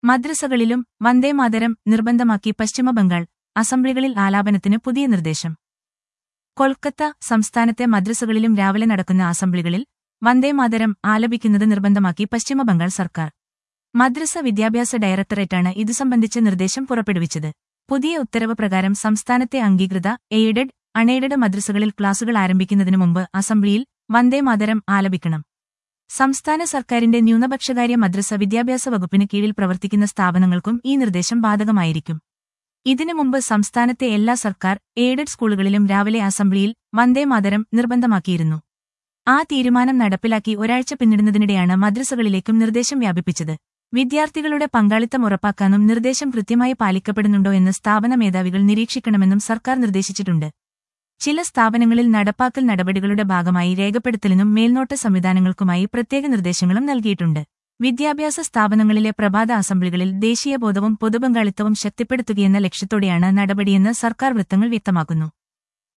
മദ്രസകളിലും വന്ദേമാതരം നിർബന്ധമാക്കി പശ്ചിമബംഗാൾ അസംബ്ലികളിൽ ആലാപനത്തിന് പുതിയ നിർദ്ദേശം കൊൽക്കത്ത സംസ്ഥാനത്തെ മദ്രസകളിലും രാവിലെ നടക്കുന്ന അസംബ്ലികളിൽ വന്ദേമാതരം ആലപിക്കുന്നത് നിർബന്ധമാക്കി പശ്ചിമബംഗാൾ സർക്കാർ മദ്രസ വിദ്യാഭ്യാസ ഡയറക്ടറേറ്റാണ് ഇതു സംബന്ധിച്ച നിർദ്ദേശം പുറപ്പെടുവിച്ചത് പുതിയ ഉത്തരവ് പ്രകാരം സംസ്ഥാനത്തെ അംഗീകൃത എയ്ഡഡ് അൺഎയ്ഡഡ് മദ്രസകളിൽ ക്ലാസുകൾ ആരംഭിക്കുന്നതിനു മുമ്പ് അസംബ്ലിയിൽ വന്ദേമാതരം ആലപിക്കണം സംസ്ഥാന സർക്കാരിന്റെ ന്യൂനപക്ഷകാര്യ മദ്രസ വിദ്യാഭ്യാസ വകുപ്പിന് കീഴിൽ പ്രവർത്തിക്കുന്ന സ്ഥാപനങ്ങൾക്കും ഈ നിർദ്ദേശം ബാധകമായിരിക്കും ഇതിനു മുമ്പ് സംസ്ഥാനത്തെ എല്ലാ സർക്കാർ എയ്ഡഡ് സ്കൂളുകളിലും രാവിലെ അസംബ്ലിയിൽ വന്ദേമാതരം നിർബന്ധമാക്കിയിരുന്നു ആ തീരുമാനം നടപ്പിലാക്കി ഒരാഴ്ച പിന്നിടുന്നതിനിടെയാണ് മദ്രസകളിലേക്കും നിർദ്ദേശം വ്യാപിപ്പിച്ചത് വിദ്യാർത്ഥികളുടെ പങ്കാളിത്തം ഉറപ്പാക്കാനും നിർദ്ദേശം കൃത്യമായി പാലിക്കപ്പെടുന്നുണ്ടോ എന്ന് സ്ഥാപന മേധാവികൾ നിരീക്ഷിക്കണമെന്നും സർക്കാർ നിർദ്ദേശിച്ചിട്ടുണ്ട് ചില സ്ഥാപനങ്ങളിൽ നടപ്പാക്കൽ നടപടികളുടെ ഭാഗമായി രേഖപ്പെടുത്തലിനും മേൽനോട്ട സംവിധാനങ്ങൾക്കുമായി പ്രത്യേക നിർദ്ദേശങ്ങളും നൽകിയിട്ടുണ്ട് വിദ്യാഭ്യാസ സ്ഥാപനങ്ങളിലെ പ്രഭാത അസംബ്ലികളിൽ ദേശീയബോധവും പൊതുപങ്കാളിത്തവും ശക്തിപ്പെടുത്തുകയെന്ന ലക്ഷ്യത്തോടെയാണ് നടപടിയെന്ന് സർക്കാർ വൃത്തങ്ങൾ വ്യക്തമാക്കുന്നു